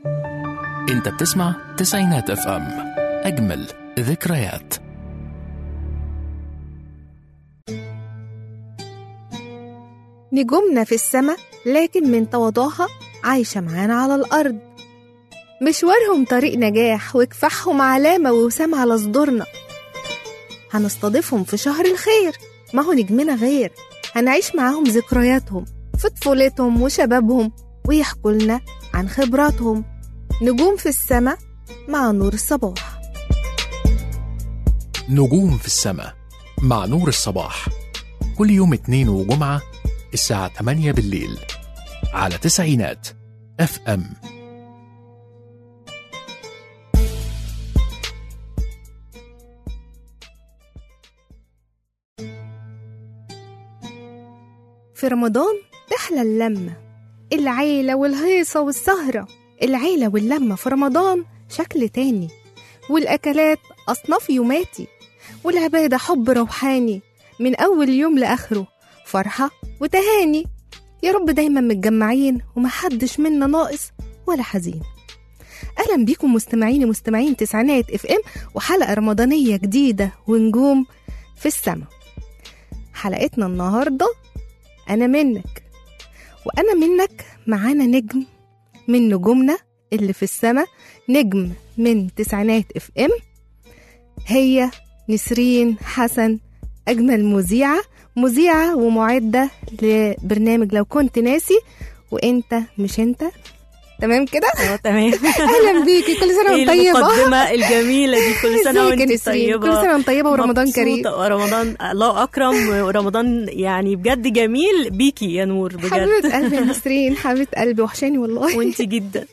انت بتسمع تسعينات اف ام اجمل ذكريات نجومنا في السما لكن من تواضعها عايشة معانا على الأرض مشوارهم طريق نجاح وكفاحهم علامة ووسام على صدورنا هنستضيفهم في شهر الخير ما هو نجمنا غير هنعيش معاهم ذكرياتهم في طفولتهم وشبابهم ويحكوا لنا عن خبراتهم نجوم في السما مع نور الصباح نجوم في السماء مع نور الصباح كل يوم اثنين وجمعة الساعة 8 بالليل على تسعينات اف ام في رمضان تحلى اللمة العيلة والهيصة والسهرة العيلة واللمة في رمضان شكل تاني والأكلات أصناف يوماتي والعبادة حب روحاني من أول يوم لآخره فرحة وتهاني يا رب دايما متجمعين ومحدش منا ناقص ولا حزين أهلا بيكم مستمعين مستمعين تسعينات اف ام وحلقة رمضانية جديدة ونجوم في السما حلقتنا النهاردة أنا منك وأنا منك معانا نجم من نجومنا اللي في السما نجم من تسعينات اف ام هي نسرين حسن أجمل مذيعة مذيعة ومعدة لبرنامج لو كنت ناسي وانت مش انت تمام كده اه تمام اهلا بيكي كل سنه ايه وانت طيبه المقدمة الجميلة دي كل سنة ازيك يا وانت نسرين؟ طيبة كل سنه وانت طيبه ورمضان كريم مبسوطة ورمضان الله أكرم ورمضان يعني بجد جميل بيكي يا نور بجد حبيبه قلبي يا نسرين حبيبه قلبي وحشاني والله وانت جدا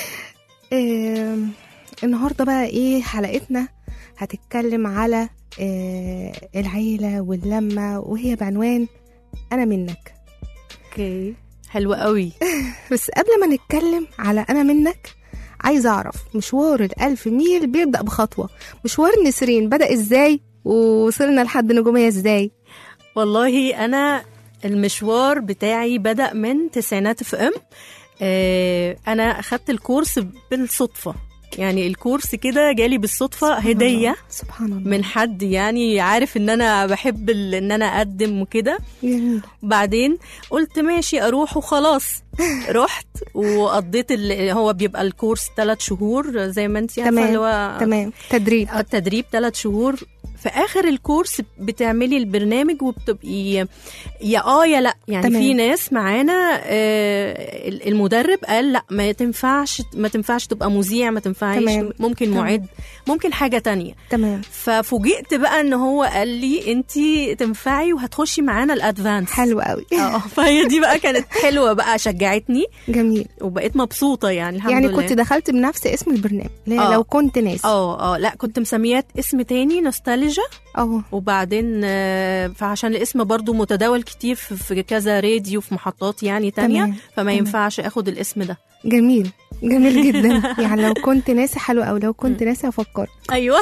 آم، النهارده بقى ايه حلقتنا هتتكلم على آه، العيله واللمه وهي بعنوان انا منك اوكي حلوة قوي بس قبل ما نتكلم على أنا منك عايزة أعرف مشوار الألف ميل بيبدأ بخطوة مشوار نسرين بدأ إزاي ووصلنا لحد نجومية إزاي والله أنا المشوار بتاعي بدأ من تسعينات اف ام آه أنا أخدت الكورس بالصدفة يعني الكورس كده جالي بالصدفة هدية سبحان الله من حد يعني عارف ان انا بحب ال- ان انا اقدم وكده جميل بعدين قلت ماشي اروح وخلاص رحت وقضيت ال- هو بيبقى الكورس ثلاث شهور زي ما انت عارفه تمام، اللي هو تمام تدريب التدريب ثلاث شهور في اخر الكورس بتعملي البرنامج وبتبقي يا اه يا لا يعني تمام. في ناس معانا آه، ال- المدرب قال لا ما تنفعش ما تنفعش تبقى مذيع ما تنفعش تمام. ممكن تمام. معد ممكن حاجه تانية تمام ففوجئت بقى ان هو قال لي انت تنفعي وهتخشي معانا الادفانس حلو قوي اه فهي دي بقى كانت حلوه بقى شجعتني جميل وبقيت مبسوطه يعني الحمد يعني لله كنت دخلت بنفس اسم البرنامج اللي هي آه. لو كنت ناسي اه اه لا كنت مسميات اسم تاني نوستالجيا اه وبعدين آه، فعشان الاسم برضو متداول كتير في في كذا راديو في محطات يعني تانية تمام، فما تمام. ينفعش اخد الاسم ده جميل جميل جدا يعني لو كنت ناسي حلو أو لو كنت ناسي أفكر ايوه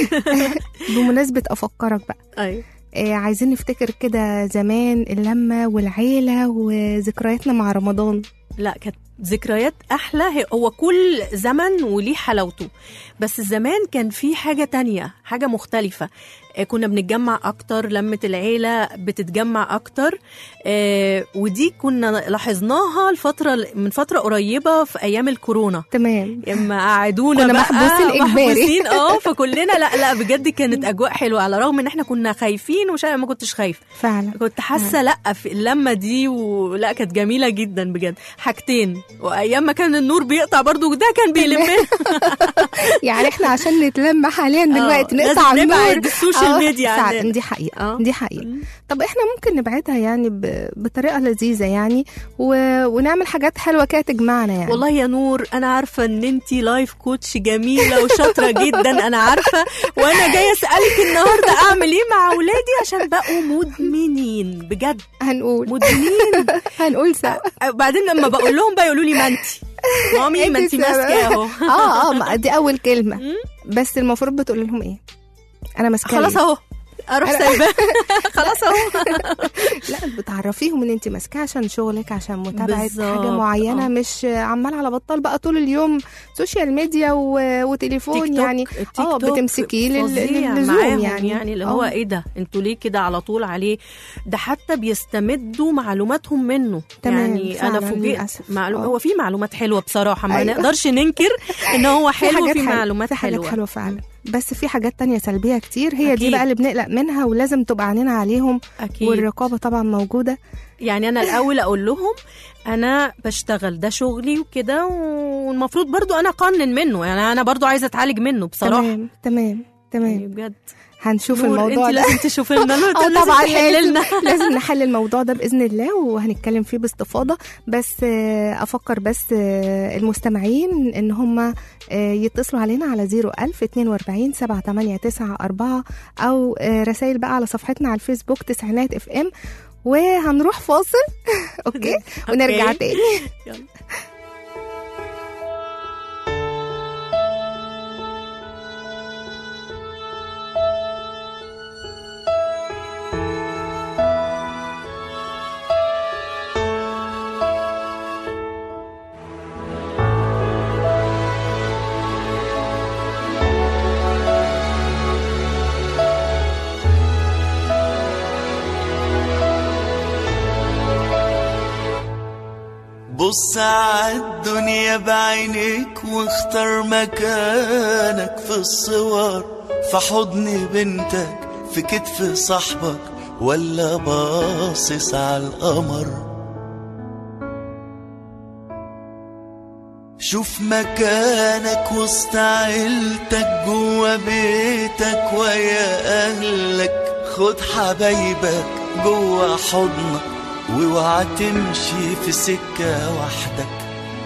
بمناسبة أفكرك بقى ايوه آه، عايزين نفتكر كده زمان اللمة والعيلة وذكرياتنا مع رمضان لا كانت ذكريات احلى هي- هو كل زمن وليه حلاوته بس زمان كان في حاجه تانية حاجه مختلفه آه، كنا بنتجمع اكتر لمه العيله بتتجمع اكتر آه، ودي كنا لاحظناها الفتره من فتره قريبه في ايام الكورونا تمام اما قعدونا كنا بقى محبوسين إجباري. محبوسين اه فكلنا لا لا بجد كانت اجواء حلوه على الرغم ان احنا كنا خايفين وش ما كنتش خايفه فعلا كنت حاسه لا في اللمه دي ولا كانت جميله جدا بجد حاجتين وايام ما كان النور بيقطع برضو ده كان بيلمنا يعني احنا عشان نتلم حاليا دلوقتي آه، نقطع لازم النور نبعد السوشيال آه، ميديا فعلا عننا. دي حقيقة آه. دي حقيقة طب احنا ممكن نبعدها يعني ب... بطريقة لذيذة يعني و... ونعمل حاجات حلوة كده تجمعنا يعني والله يا نور انا عارفه ان انت لايف كوتش جميله وشاطره جدا انا عارفه وانا جايه اسالك النهارده اعمل ايه مع اولادي عشان بقوا مدمنين بجد هنقول مدمنين هنقول سوا بعدين لما بقول لهم بقى يقولوا لي ما انت مامي ما انت السبب. ماسكه اهو اه اه ما دي اول كلمة بس المفروض بتقول لهم ايه انا ماسكه خلاص ليه؟ اهو اروح أنا- سايباه خلاص اهو لا بتعرفيهم ان انت ماسكاه عشان شغلك عشان متابعه بالظبط، حاجه معينه آه. مش عمال على بطال بقى طول اليوم سوشيال ميديا و... وتليفون تيك توك يعني التيك اه توك بتمسكيه لل- فظيع للزوم معاهم يعني. يعني اللي هو آه. ايه ده انتوا ليه كده على طول عليه ده حتى بيستمدوا معلوماتهم منه تمام، يعني انا فعلاً فوجئت للأسف. معلوم آه. هو في معلومات حلوه بصراحه ما أيوة. نقدرش ننكر ان هو في حلو حاجات في حلوة، معلومات في حاجات حلوه حلوه فعلا بس في حاجات تانية سلبية كتير هي دي أكيد. بقى اللي بنقلق منها ولازم تبقى عينينا عليهم اكيد والرقابة طبعا موجودة يعني انا الاول اقول لهم انا بشتغل ده شغلي وكده والمفروض برضو انا اقنن منه يعني انا برضو عايزه اتعالج منه بصراحه تمام تمام يعني تمام بجد هنشوف نور، الموضوع انت ده لازم تشوفي لنا اه لازم طبعا تحل لازم, لنا لازم نحل الموضوع ده باذن الله وهنتكلم فيه باستفاضه بس آه، افكر بس آه، المستمعين ان هم آه، يتصلوا علينا على 01000 42 789 او آه، رسائل بقى على صفحتنا على الفيسبوك تسعينات اف ام وهنروح فاصل اوكي ونرجع أوكي. تاني يلا. بص عالدنيا بعينيك واختار مكانك في الصور في حضن بنتك في كتف صاحبك ولا باصص على القمر شوف مكانك وسط عيلتك جوا بيتك ويا اهلك خد حبايبك جوا حضنك واوعى تمشي في سكة وحدك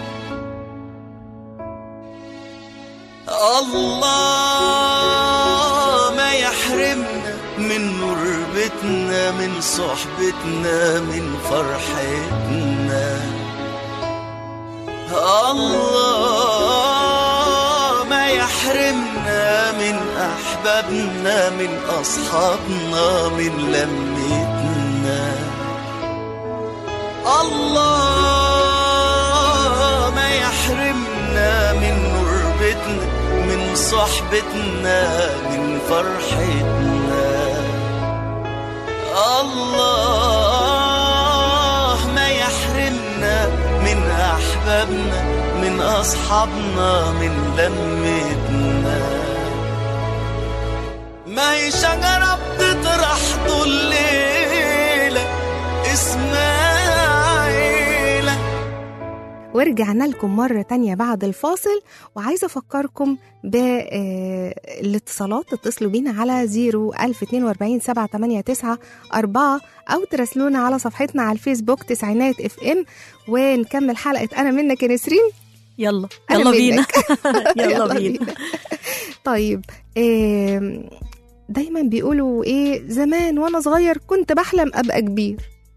الله ما يحرمنا من نور بيتنا من صحبتنا من فرحتنا الله ما يحرمنا من أحبابنا من أصحابنا من لمتنا الله ما يحرمنا من نربتنا من صحبتنا من فرحتنا الله ما يحرمنا من أحبابنا من أصحابنا من لمتنا ما هي شجرة بتطرح طول الليلة اسمها عيلة ورجعنا لكم مرة تانية بعد الفاصل وعايزة أفكركم بالاتصالات اتصلوا بينا على 01042 789 4 أو تراسلونا على صفحتنا على الفيسبوك تسعينات اف ام ونكمل حلقة أنا منك يا نسرين يلا أنا يلا بينا منك. يلا بينا طيب آم، دايما بيقولوا ايه زمان وانا صغير كنت بحلم ابقى كبير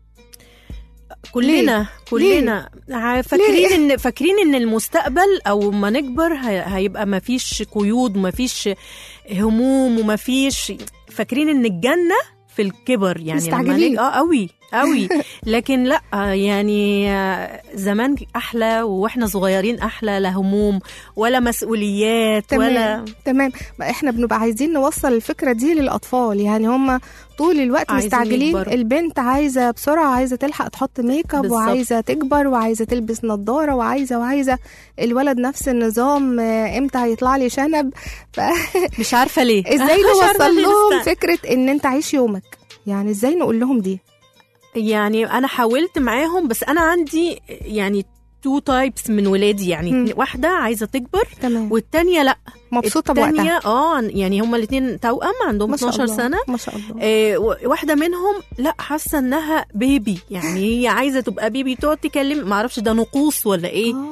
كلنا كلنا ع- فاكرين ان فاكرين ان المستقبل او ما نكبر هي- هيبقى ما فيش قيود وما فيش هموم وما فيش فاكرين ان الجنه في الكبر يعني لما مستعجلين. نج- اه قوي قوي لكن لا يعني آه، زمان احلى واحنا صغيرين احلى لا هموم ولا مسؤوليات ولا تمام تمام بقى احنا بنبقى عايزين نوصل الفكره دي للاطفال يعني هم طول الوقت عايزين مستعجلين يكبروا. البنت عايزه بسرعه عايزه تلحق تحط ميك اب بالظبط. وعايزه تكبر وعايزه تلبس نظاره وعايزه وعايزه الولد نفس النظام آه، امتى هيطلع لي شنب مش عارفه ليه ازاي مش عارفة نوصل ليه لهم لسه. فكره ان انت عيش يومك يعني ازاي نقول لهم دي يعني انا حاولت معاهم بس انا عندي يعني تو تايبس من ولادي يعني مم. واحده عايزه تكبر تمام والتانيه لا مبسوطه بوقتها التانية اه يعني هما الاثنين توأم عندهم ما شاء 12 الله سنه ما شاء الله آه و- واحده منهم لا حاسه انها بيبي يعني هي عايزه تبقى بيبي تقعد تكلم معرفش ده نقوص ولا ايه آه.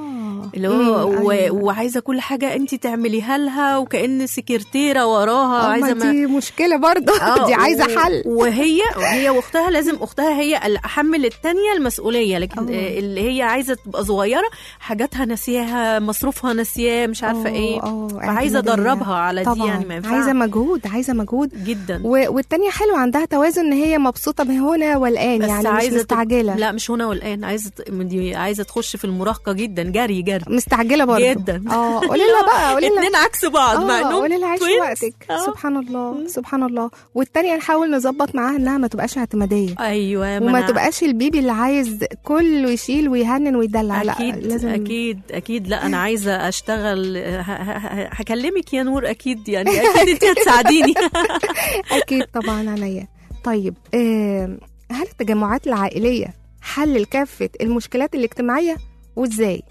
اللي هو مم، و... أيوة. وعايزه كل حاجه انت تعمليها لها وكأن سكرتيره وراها آه، عايزه ما دي مشكله برضه آه، دي عايزه و- حل وهي هي واختها لازم اختها هي اللي احمل التانية المسؤوليه لكن آه. آه، اللي هي عايزه تبقى صغيره حاجاتها ناسياها مصروفها ناسياه مش عارفه آه، ايه آه، فعايزه اعتمادية. ادربها على دي طبعا يعني ما ينفعش عايزه مجهود عايزه مجهود جدا و... والتانية حلوة عندها توازن ان هي مبسوطة من هنا والآن بس يعني عايزة مش تب- مستعجلة لا مش هنا والان عايزه ت- دي عايزه تخش في المراهقه جدا جري جري مستعجلة برضه جدا. اه قولي لها بقى قولي لها اتنين عكس بعض مع اه انهم قولي لها عيش twins. وقتك آه. سبحان الله سبحان الله والتانية نحاول نظبط معاها انها ما تبقاش اعتمادية ايوه ما وما أنا- تبقاش البيبي اللي عايز كله يشيل ويهنن ويدلع اكيد لا لازم اكيد اكيد لا انا عايزه اشتغل ه- ه- ه- هكلمك يا نور اكيد يعني اكيد انت هتساعديني اكيد طبعا عينيا طيب آه هل التجمعات العائلية حل لكافة المشكلات الاجتماعية وازاي؟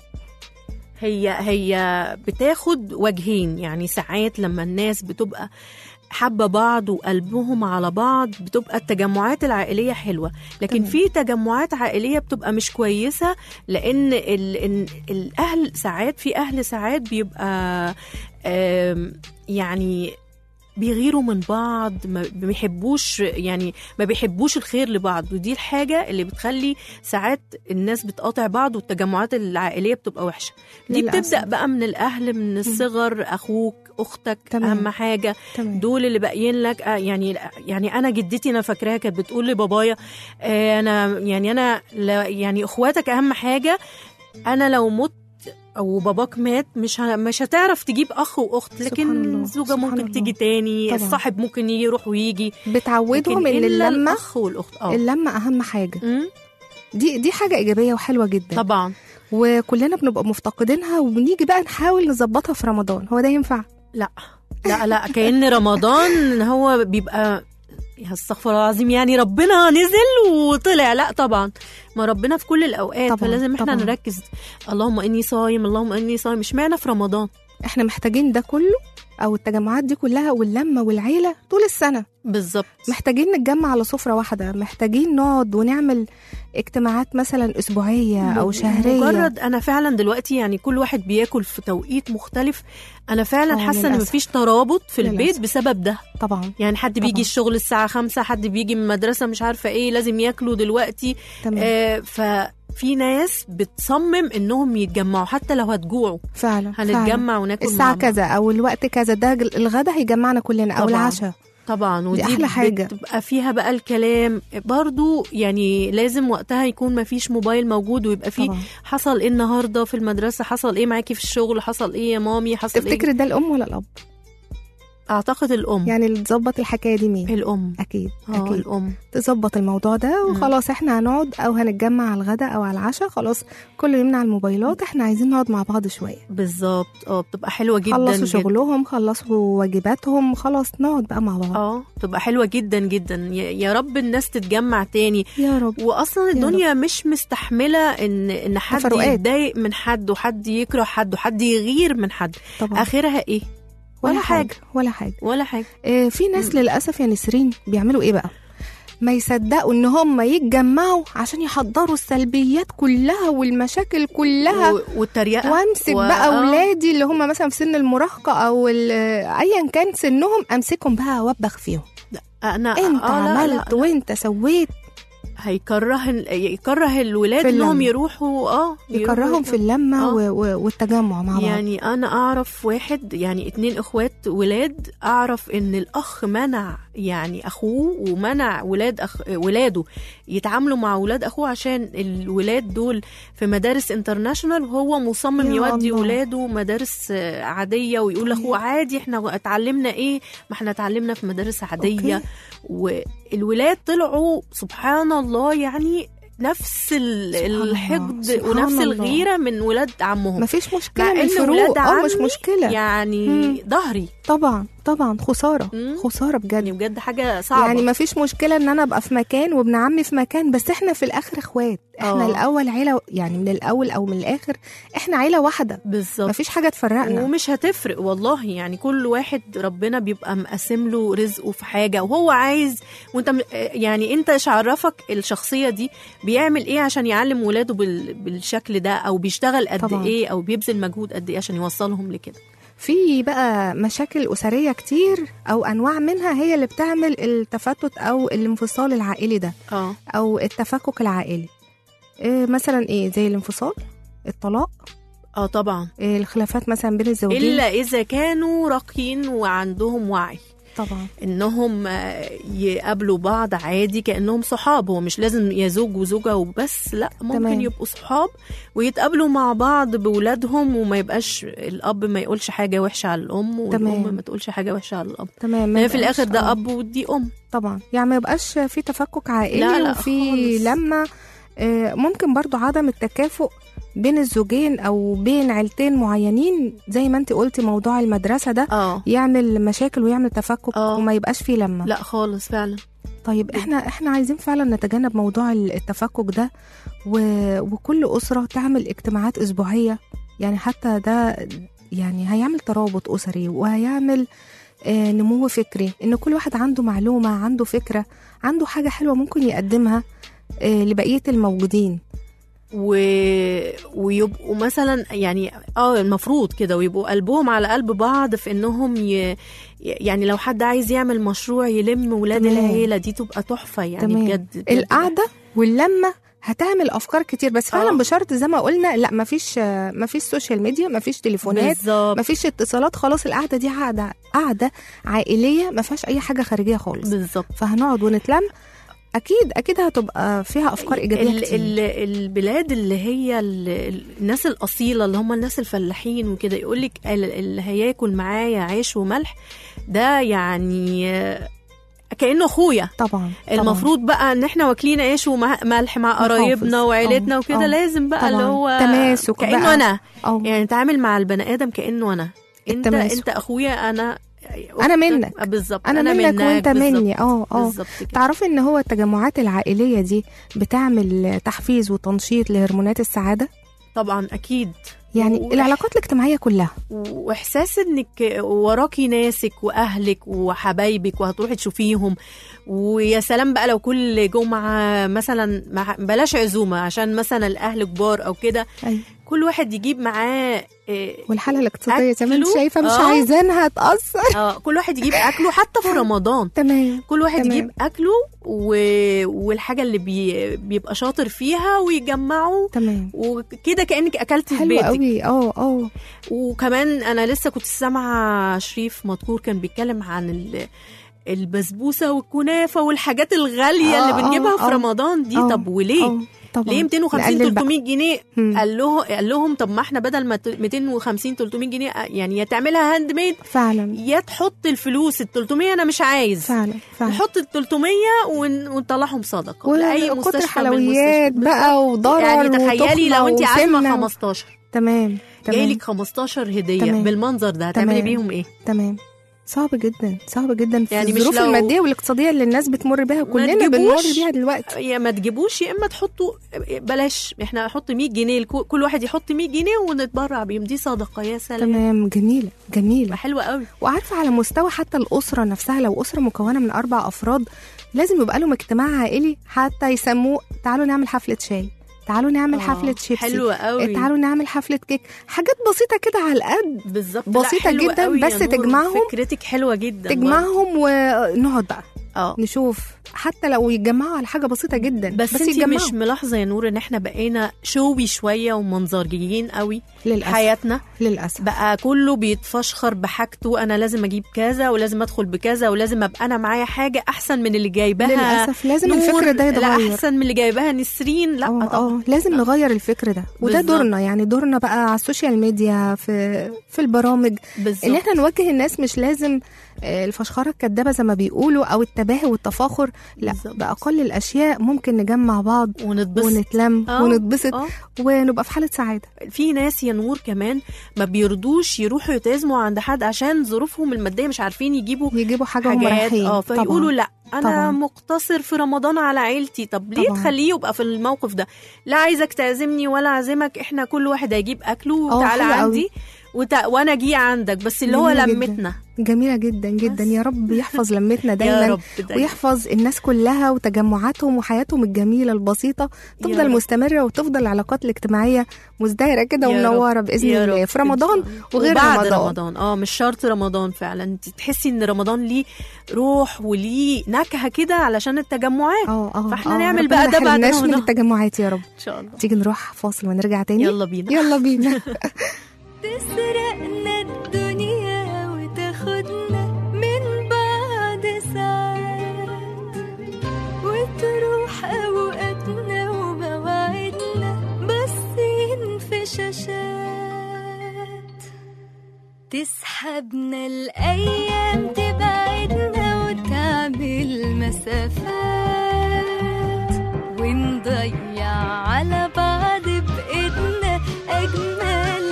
هي هي بتاخد وجهين يعني ساعات لما الناس بتبقى حابة بعض وقلبهم على بعض بتبقى التجمعات العائلية حلوة لكن تمام. في تجمعات عائلية بتبقى مش كويسة لأن ال ال الأهل ساعات في أهل ساعات بيبقى آم، يعني بيغيروا من بعض ما بيحبوش يعني ما بيحبوش الخير لبعض ودي الحاجة اللي بتخلي ساعات الناس بتقاطع بعض والتجمعات العائلية بتبقى وحشة دي للأسف. بتبدأ بقى من الأهل من الصغر أخوك أختك تمام. أهم حاجة تمام دول اللي باقيين لك آه، يعني يعني انا جدتي انا فاكراها كانت بتقول لبابايا آه، انا يعني انا لا- يعني اخواتك اهم حاجه انا لو مت او باباك مات مش ه- مش هتعرف تجيب اخ واخت سبحان لكن الله، الزوجه سبحان ممكن الله. تيجي تاني طبعا. الصاحب ممكن يجي يروح ويجي بتعودهم لكن ان إلا اللمة الاخ والاخت اه اللمة اهم حاجة مم، دي دي حاجة إيجابية وحلوة جدا طبعا وكلنا بنبقى مفتقدينها وبنيجي بقى نحاول نظبطها في رمضان هو ده ينفع لا لا لا كأن رمضان هو بيبقى يا استغفر الله العظيم يعني ربنا نزل وطلع لا طبعا ما ربنا في كل الاوقات طبعاً، فلازم احنا طبعاً. نركز اللهم اني صايم اللهم اني صايم مش معنى في رمضان احنا محتاجين ده كله او التجمعات دي كلها واللمة والعيلة طول السنة بالظبط محتاجين نتجمع على سفرة واحدة محتاجين نقعد ونعمل اجتماعات مثلا أسبوعية أو شهرية مجرد انا فعلا دلوقتي يعني كل واحد بياكل في توقيت مختلف انا فعلا آه، حاسه ان للأسف. مفيش ترابط في البيت للأسف. بسبب ده طبعا يعني حد بيجي طبعاً. الشغل الساعه خمسة حد بيجي من المدرسه مش عارفه ايه لازم ياكلوا دلوقتي تمام آه ففي ناس بتصمم انهم يتجمعوا حتى لو هتجوعوا فعلا فعلا. هنتجمع وناكل مع الساعة بعض. كذا أو الوقت كذا ده الغدا هيجمعنا كلنا أو طبعاً. العشاء طبعا ودي أحلى حاجة. بتبقى فيها بقى الكلام برضو يعني لازم وقتها يكون ما فيش موبايل موجود ويبقى فيه طبعا حصل ايه النهارده في المدرسه حصل ايه معاكي في الشغل حصل ايه يا مامي حصل تفتكري ده الأم ولا الأب؟ ايه اعتقد الام يعني اللي تظبط الحكاية دي مين؟ الام أكيد اه أكيد الام تظبط الموضوع ده وخلاص احنا هنقعد او هنتجمع على الغداء او على العشاء خلاص كله يمنع الموبايلات احنا عايزين نقعد مع بعض شويه بالظبط اه بتبقى حلوه جدا خلصوا جدا. شغلهم خلصوا واجباتهم خلاص نقعد بقى مع بعض اه بتبقى حلوه جدا جدا يا يا رب الناس تتجمع تاني يا رب واصلا الدنيا مش مستحمله ان ان حد تفرقات. يتضايق من حد وحد يكره حد وحد يغير من حد طبعا اخرها ايه ولا حاجه ولا حاجه ولا حاجه اه في ناس للاسف يا نسرين بيعملوا ايه بقى ما يصدقوا ان هم يتجمعوا عشان يحضروا السلبيات كلها والمشاكل كلها و- والتريقه وامسك و- بقى آه. اولادي اللي هم مثلا في سن المراهقه او ال- ايا كان سنهم امسكهم بقى وابخ فيهم انا انت آه لا لا عملت وانت سويت هيكره يكره الولاد في انهم اللمة. يروحوا اه يكرههم يروحوا- في اللمه آه. و... و... والتجمع مع بعض يعني انا اعرف واحد يعني اتنين اخوات ولاد اعرف ان الاخ منع يعني اخوه ومنع ولاد أخ... ولاده يتعاملوا مع ولاد اخوه عشان الولاد دول في مدارس انترناشونال وهو مصمم يا يودي الله. ولاده مدارس آه، عاديه ويقول لاخوه عادي احنا اتعلمنا ايه ما احنا اتعلمنا في مدارس عاديه أوكي. والولاد طلعوا سبحان الله يعني نفس ال- سبحان الله، الحقد سبحان ونفس الله. الغيره من ولاد عمهم مفيش مع مشكله من ان الفروق ولاد اه مش عمي مشكله يعني مم. ظهري طبعا طبعا خساره مم. خساره بجد يعني بجد حاجه صعبه يعني ما فيش مشكله ان انا ابقى في مكان وابن عمي في مكان بس احنا في الاخر اخوات احنا آه. الاول عيله يعني من الاول او من الاخر احنا عيله واحده ما بالظبط فيش حاجه تفرقنا ومش هتفرق والله يعني كل واحد ربنا بيبقى مقسم له رزقه في حاجه وهو عايز وانت م- يعني انت ايش عرفك الشخصيه دي بيعمل ايه عشان يعلم ولاده بال... بالشكل ده او بيشتغل قد طبعاً. ايه او بيبذل مجهود قد ايه عشان يوصلهم لكده في بقى مشاكل اسريه كتير او انواع منها هي اللي بتعمل التفتت او الانفصال العائلي ده اه او التفكك العائلي إيه مثلا ايه زي الانفصال الطلاق اه طبعا إيه الخلافات مثلا بين الزوجين الا اذا كانوا راقيين وعندهم وعي طبعا انهم آه، يقابلوا بعض عادي كانهم صحاب هو مش لازم يا زوج وزوجه وبس لا ممكن تمام. تمام. يبقوا صحاب ويتقابلوا مع بعض بولادهم وما يبقاش الاب ما يقولش حاجه وحشه على الام تمام. والام ما تقولش حاجه وحشه على الاب تمام ما هي في يبقاش- الاخر ده آه. اب ودي ام طبعا يعني ما يبقاش في تفكك عائلي لا، لا وفي خالص. لما آه، ممكن برضو عدم التكافؤ بين الزوجين او بين عيلتين معينين زي ما انت قلتي موضوع المدرسه ده اه يعمل مشاكل ويعمل تفكك آه. وما يبقاش فيه لما لا خالص فعلا طيب احنا احنا عايزين فعلا نتجنب موضوع التفكك ده و... وكل اسره تعمل اجتماعات اسبوعيه يعني حتى ده يعني هيعمل ترابط اسري وهيعمل آه، نمو فكري ان كل واحد عنده معلومه عنده فكره عنده حاجه حلوه ممكن يقدمها آه، لبقيه الموجودين و... ويبقوا مثلا يعني اه المفروض كده ويبقوا قلبهم على قلب بعض في انهم ي... يعني لو حد عايز يعمل مشروع يلم ولاد تمام. العيله دي تبقى تحفه يعني تمام. بجد, بجد القعده واللمه هتعمل افكار كتير بس فعلا آه. بشرط زي ما قلنا لا مفيش آه، مفيش سوشيال ميديا مفيش تليفونات بالظبط مفيش اتصالات خلاص القعده دي قعده قعده عائليه ما فيهاش اي حاجه خارجيه خالص بالظبط فهنقعد ونتلم اكيد اكيد هتبقى فيها افكار ايجابيه ال كتير ال البلاد اللي هي ال ال- الناس الاصيله اللي هم الناس الفلاحين وكده يقول لك اللي هياكل معايا عيش وملح ده يعني آه، كانه اخويا طبعا طبعاً. المفروض بقى ان احنا واكلين عيش وملح مع نحافظ. قرايبنا وعيلتنا آه، وكده آه. لازم بقى اللي طبعاً. هو تماسك كانه بقى. انا أو يعني نتعامل مع البني ادم كانه انا انت التماسك. انت اخويا انا أنا أختك. منك. آه، بالظبط انا, منك, وانت بالظبط. مني اه اه بالظبط كده تعرفي ان هو التجمعات العائليه دي بتعمل تحفيز وتنشيط لهرمونات السعاده طبعا اكيد يعني و- العلاقات الاجتماعيه كلها واحساس انك وراكي ناسك واهلك وحبايبك وهتروحي تشوفيهم ويا سلام بقى لو كل جمعه مثلا مع- بلاش عزومه عشان مثلا الاهل كبار او كده أيوة. كل واحد يجيب معاه إيه، والحاله الاقتصاديه زي ما انت أكله. شايفه مش آه. عايزينها تاثر اه كل واحد يجيب اكله حتى في رمضان تمام كل واحد تمام. يجيب اكله و... والحاجه اللي بي... بيبقى شاطر فيها ويجمعوا تمام وكده كانك اكلتي في حلو بيتك قوي اه اه وكمان انا لسه كنت سامعه شريف مدكور كان بيتكلم عن ال... البسبوسه والكنافه والحاجات الغاليه آه، اللي بنجيبها آه، في آه. رمضان دي آه، طب وليه آه، طبعا ليه 250 نقلل بقى. 300 جنيه مم. قال له قال لهم طب ما احنا بدل ما ت- 250 300 جنيه يعني يا تعملها هاند ميد فعلا يا تحط الفلوس ال 300 انا مش عايز فعلا فعلا نحط ال 300 ون- ونطلعهم صدقه لاي وكتر مستشفى حلويات من بقى وضرر يعني تخيلي وتخمة لو انت عازمه وسمنة. 15 تمام جاي تمام لك 15 هديه تمام. بالمنظر ده هتعملي تمام. بيهم ايه؟ تمام صعب جدا صعب جدا في يعني يعني مش الظروف لو- الماديه والاقتصاديه اللي الناس بتمر بيها كلنا تجيبوش. بنمر بيها دلوقتي يا ما تجيبوش يا اما تحطوا بلاش احنا نحط 100 جنيه الكو- كل واحد يحط 100 جنيه ونتبرع بيهم دي صدقه يا سلام تمام جميله جميله حلوه قوي وعارفه على مستوى حتى الاسره نفسها لو اسره مكونه من اربع افراد لازم يبقى لهم اجتماع عائلي حتى يسموه تعالوا نعمل حفله شاي تعالوا نعمل آه، حفله شيبسي حلوه قوي تعالوا نعمل حفله كيك حاجات بسيطه كده على القد بالظبط لا، بسيطة حلوة جداً، قوي يا بس نور. تجمعهم- فكرتك حلوه جدا تجمعهم ونقعد بقى اه نشوف حتى لو يتجمعوا على حاجه بسيطه جدا بس, بس انت يتجمعوا مش ملاحظه يا نور ان احنا بقينا شوي شويه ومنظرجيين قوي للاسف حياتنا للاسف بقى كله بيتفشخر بحاجته انا لازم اجيب كذا ولازم ادخل بكذا ولازم ابقى انا معايا حاجه احسن من اللي جايباها للاسف لازم نور، الفكر ده لا يتغير احسن من اللي جايباها نسرين لا اه طبعا اه لازم نغير الفكر ده وده بالظبط. دورنا يعني دورنا بقى على السوشيال ميديا في في البرامج ان بالظبط احنا نوجه الناس مش لازم آه، الفشخره الكدابه زي ما بيقولوا او التباهي والتفاخر لا بالظبط. باقل الاشياء ممكن نجمع بعض ونتبسط ونتلم آه، ونتبسط آه. ونبقى في حاله سعاده في ناس يا نور كمان ما بيرضوش يروحوا يتعزموا عند حد عشان ظروفهم الماديه مش عارفين يجيبوا يجيبوا حاجه وهم حاجات رايحين اه فيقولوا لا انا طبعاً. مقتصر في رمضان على عيلتي طب ليه طبعاً. تخليه يبقى في الموقف ده لا عايزك تعزمني ولا اعزمك احنا كل واحد هيجيب اكله آه، وتعالى حلو قوي. عندي وت... وانا اجي عندك بس اللي هو جميلة جداً. لمتنا جميله جدا جدا بس. يا رب يحفظ لمتنا يا دايما رب دايما. ويحفظ الناس كلها وتجمعاتهم وحياتهم الجميله البسيطه يا تفضل رب. مستمره وتفضل العلاقات الاجتماعيه مزدهره كده يا رب. ومنوره باذن يا الله رب. في رمضان إن شاء الله. وغير وبعد رمضان. رمضان اه مش شرط رمضان فعلا انت تحسي ان رمضان ليه روح وليه نكهه كده علشان التجمعات اه اه فاحنا آه، نعمل ربنا بقى ده ما بعد يحرمناش من رمضان. التجمعات يا رب ان شاء الله تيجي نروح فاصل ونرجع تاني يلا بينا يلا بينا تسرقنا الدنيا وتاخدنا من بعد ساعات وتروح أوقاتنا ومواعيدنا باصين في شاشات تسحبنا الأيام تبعدنا وتعمل مسافات ونضيع على بعض بإيدنا أجمل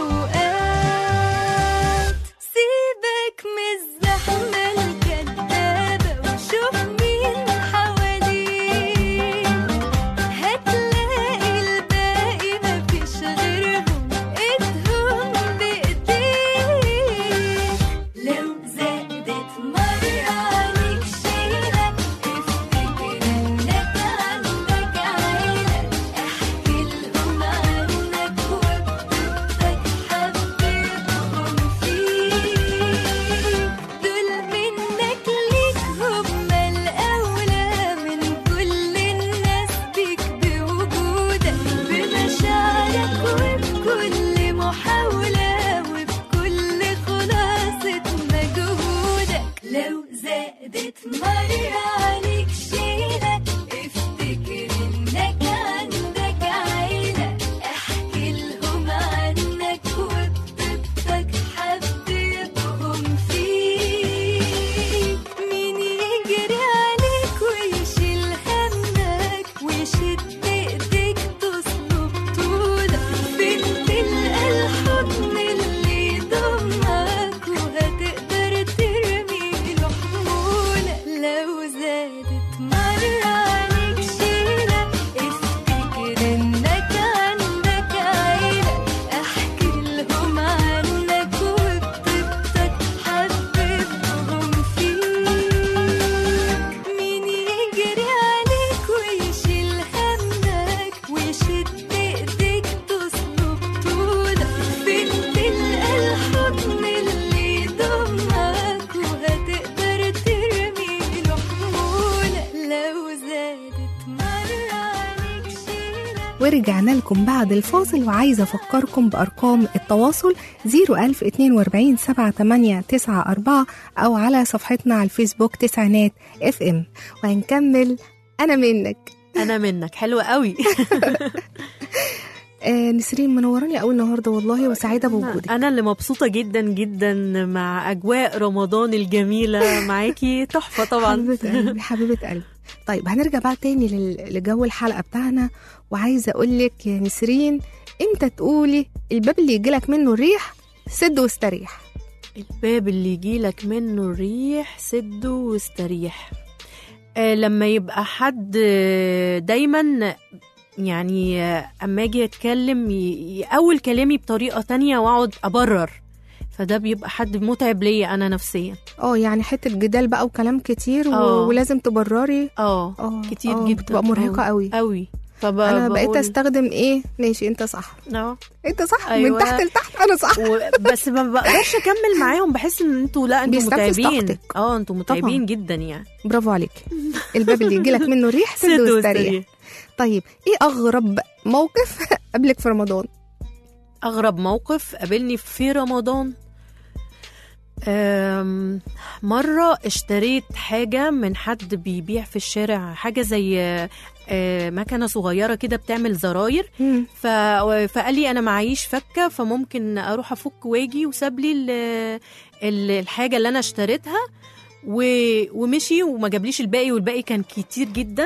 أوقات سيبك من الزحمة الكدابة وشوف مين حواليك هتلاقي الباقي مفيش غيرهم ايدهم بايديك لو زادت مرة عليك شيلة افتكر انك عندك عيلة احكي لهم عنك وبطولتك حبيبهم فيك دول منك ليك هما الأولى من كل الناس بيك بوجودك بمشاعرك وبكل محاولة وبكل خلاصة مجهودك لو زادت مرة عليك شيلة افتكر انك عندك عيلة احكي لهم عنك وبطيبتك حبيبهم فيك مين يجري عليك ويشيل همك ويشد ايديك تصلب طولك فين تلقى الحضن اللي يضمك وهتقدر ترمي له حمولك لو زادت مرة عليك شيلة افتكر انك عندك عيلة احكي لهم عنك وبطيبتك حبيبهم فيك مين يجري عليك ويشيل همك ويشد ايديك تصلب طولك فين تلقى الحضن اللي يضمك وهتقدر ترمي له حمولك لو زادت مرة عليك شيلة ورجعنا لكم بعد الفاصل وعايزة أفكركم بأرقام التواصل 01042 7894 أو على صفحتنا على الفيسبوك تسعينات اف ام وهنكمل أنا منك انا منك حلوه قوي آه نسرين منوراني أوي النهاردة والله وسعيدة بوجودك انا اللي مبسوطه جدا جدا مع اجواء رمضان الجميله معاكي تحفه طبعا حبيبة قلبي حبيبة قلبي طيب هنرجع بقى تاني لل- لجو الحلقة بتاعنا وعايزة أقولك يا نسرين امتى تقولي الباب اللي يجيلك منه الريح سد واستريح الباب اللي يجيلك منه الريح سده واستريح آه لما يبقى حد آه، دايما يعني آه، اما اجي اتكلم ي- ي- اول كلامي بطريقه تانية واقعد ابرر فده بيبقى حد متعب ليا انا نفسيا اه يعني حتة جدال بقى وكلام كتير و... آه. ولازم تبرري اه اه كتير آه، جدا بتبقى مرهقة آه، قوي قوي فب... انا بقيت بقول- استخدم ايه ماشي انت صح اه انت صح أيوة. من تحت لتحت انا صح و- بس ما بقدرش اكمل معاهم بحس ان انتوا لا انتوا بيستنفذ متعبين طاقتك. اه انتوا متعبين طبعاً. جدا يعني برافو عليك الباب اللي يجيلك منه الريح سد سد واستريح واستريح. طيب ايه اغرب موقف قبلك في رمضان اغرب موقف قابلني في رمضان أم، مرة اشتريت حاجة من حد بيبيع في الشارع حاجة زي آه، مكنة صغيرة كده بتعمل زراير مم. ف... فقال لي أنا معيش فكة فممكن أروح أفك واجي وساب لي ال... ال- الحاجة اللي أنا اشتريتها و... ومشي وما جابليش الباقي والباقي كان كتير جدا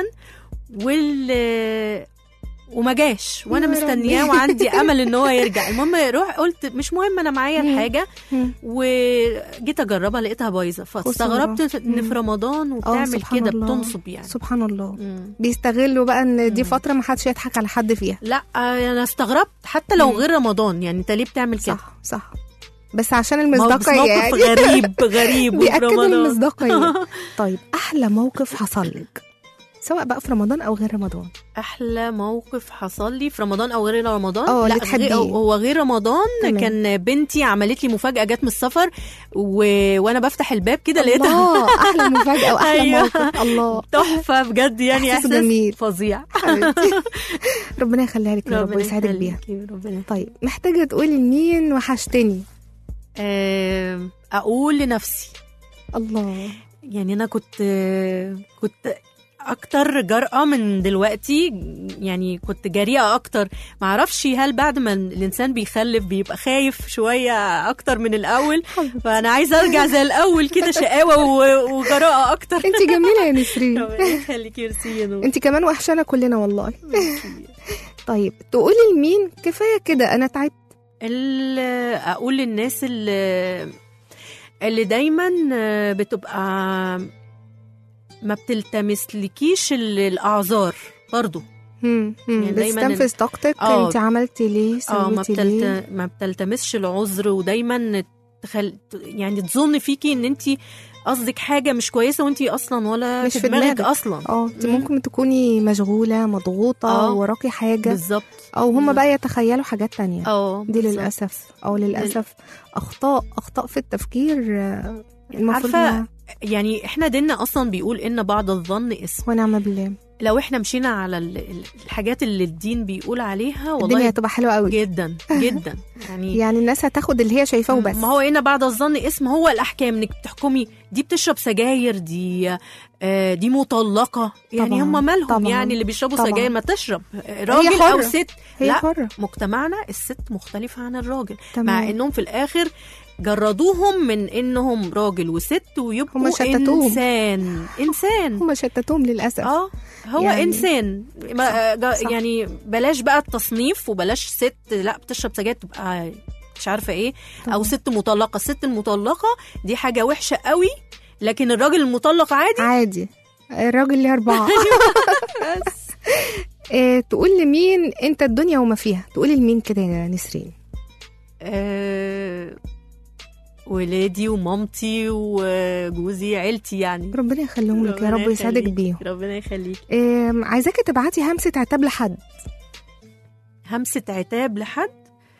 وال وما جاش وانا يا مستنياه ربي. وعندي امل ان هو يرجع المهم روح قلت مش مهم انا معايا مم. الحاجه مم. وجيت اجربها لقيتها بايظه فاستغربت ان مم. في رمضان اه وبتعمل سبحان كده الله. بتنصب يعني سبحان الله مم. بيستغلوا بقى ان دي مم. فتره ما حدش يضحك على حد فيها لا آه، انا استغربت حتى لو مم. غير رمضان يعني انت ليه بتعمل كده صح صح بس عشان ما هو بس المصداقيه موقف يعني غريب غريب وفي بيأكد رمضان المصداقيه طيب احلى موقف حصل لك سواء بقى في رمضان او غير رمضان احلى موقف حصل لي في رمضان او غير رمضان اه، لا اللي تحبيه. غير هو غير رمضان تمام. كان بنتي عملت لي مفاجاه جت من السفر و... وانا بفتح الباب كده لقيتها الله احلى مفاجاه واحلى أيوة. موقف الله تحفه بجد يعني إحساس احساس جميل. فظيع حبيبتي ربنا يخليها لك يا رب ربنا ويسعدك بيها يخليكي، ربنا طيب محتاجه تقولي لمين وحشتني آم، اقول لنفسي الله يعني انا كنت كنت اكتر جرأة من دلوقتي يعني كنت جريئة اكتر معرفش هل بعد ما الانسان بيخلف بيبقى خايف شوية اكتر من الاول فانا عايزة ارجع زي الاول كده شقاوة و- وجراءة اكتر انت جميله يا نسرين ربنا يخليكي ميرسي يا نور. انت كمان وحشانه كلنا والله طيب تقولي لمين كفايه كده انا تعبت ال- اقول للناس اللي اللي دايما بتبقى ما بتلتمسلكيش ال- الاعذار برضو هم هم يعني دايماً بتستنفذ طاقتك اه. انت عملتي ليه اه ما سويتي ليه بتلت... ما بتلتمسش العذر ودايما تخل... يعني تظن فيكي ان انت قصدك حاجه مش كويسه وانت اصلا ولا مش في في دماغك دماغك. اصلا اه انت مم. ممكن تكوني مشغوله مضغوطه اه. وراكي حاجه بالظبط او هما بالظبط. بقى يتخيلوا حاجات تانية اه دي بالظبط. للاسف او للاسف اخطاء اخطاء في التفكير آه، المفروض عارفة، إنها- يعني احنا ديننا اصلا بيقول ان بعض الظن اسم ونعم بالله لو احنا مشينا على ال- ال- الحاجات اللي الدين بيقول عليها الدنيا والله هتبقى حلوه قوي جدا جدا يعني يعني الناس هتاخد اللي هي شايفاه وبس ما هو هنا بعد الظن اسم هو الاحكام انك بتحكمي دي بتشرب سجاير دي آه، دي مطلقه يعني طبعاً، هم مالهم طبعاً، يعني اللي بيشربوا طبعاً. سجاير ما تشرب آه، راجل حرة. او ست هي لا حره مجتمعنا الست مختلفه عن الراجل تمام. مع انهم في الاخر جردوهم من انهم راجل وست ويبقوا هما شتتوهم. انسان انسان هم شتتهم للاسف اه هو يعني- يعني انسان ما جا- صح. يعني بلاش بقى التصنيف وبلاش ست لا بتشرب سجاير تبقى مش عارفه ايه طبعاً. او ست مطلقه الست المطلقه دي حاجه وحشه قوي لكن الراجل المطلق عادي عادي الراجل ليه اربعه بس إيه تقول لمين انت الدنيا وما فيها تقولي لمين كده يا نسرين آه ولادي ومامتي وجوزي عيلتي يعني ربنا يخليهم لك يا ربنا رب ويسعدك يخليك. بيهم ربنا يخليك إيه عايزاكي تبعتي همسه عتاب لحد همسة عتاب لحد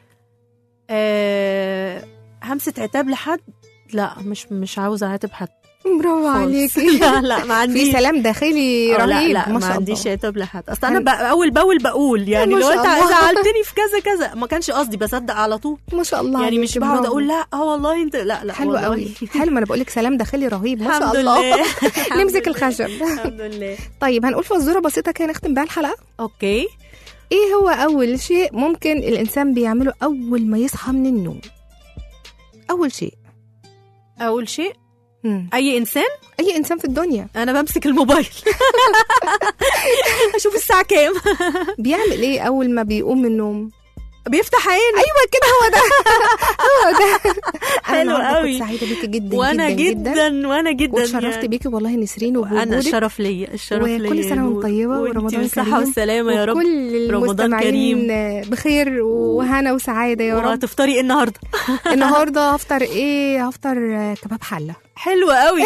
آه همسة عتاب لحد لا مش مش عاوزة اعاتب حد برافو خالص. عليكي لا لا ما في عنديش سلام داخلي آه، رهيب لا لا ما ما شاء عنديش الله عتاب لحد اصل انا هن- بق- اول باول بقول يعني ما لو شاء انت الله. زعلتني في كذا كذا ما كانش قصدي بصدق على طول ما شاء الله يعني عليكي، مش بقعد برافو. اقول لا اه والله انت لا لا حلو والله. قوي حلو ما انا بقول لك سلام داخلي رهيب ما الحمد شاء الله لله الحمد نمسك لله. الخشب الحمد لله طيب هنقول فزوره بسيطه كده نختم بيها الحلقه اوكي ايه هو اول شيء ممكن الانسان بيعمله اول ما يصحى من النوم اول شيء اول شيء مم. اي انسان اي انسان في الدنيا انا بمسك الموبايل اشوف الساعه كام بيعمل ايه اول ما بيقوم من النوم بيفتح عيني ايوه كده هو ده هو ده حلو انا النهاردة قوي. كنت سعيده بيكي جدا وانا جدا جدا, جدا وانا جدا واتشرفت يعني. بيكي والله نسرين انا وبوجودك الشرف ليا الشرف ليا وكل يا سنة وانت نور. طيبة وانتي ورمضان بالصحة كريم. والسلامة يا رب وكل رمضان المستمعين بخير وهنا وسعاده يا رب وهتفطري ايه النهارده النهارده هفطر ايه هفطر كباب حله حلو قوي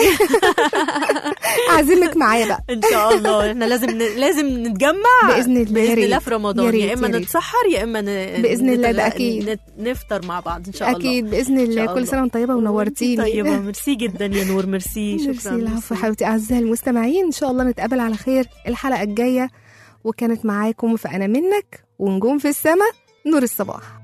اعزمك معايا بقى ان شاء الله احنا لازم ن... لازم نتجمع بإذن الله، يا باذن ريت. الله في يا رمضان ريت، يا اما يا ريت. نتسحر يا اما ن... بإذن الله، ده نت- أكيد. نت... نفطر مع بعض ان شاء الله اكيد باذن إن الله شاء كل الله. سنه وانت طيبه ونورتيني طيبه ميرسي جدا يا نور ميرسي ميرسي شكرا العفو ميرسي. حبيبتي اعزائي المستمعين ان شاء الله نتقابل على خير الحلقه الجايه وكانت معاكم فانا منك ونجوم في السماء نور الصباح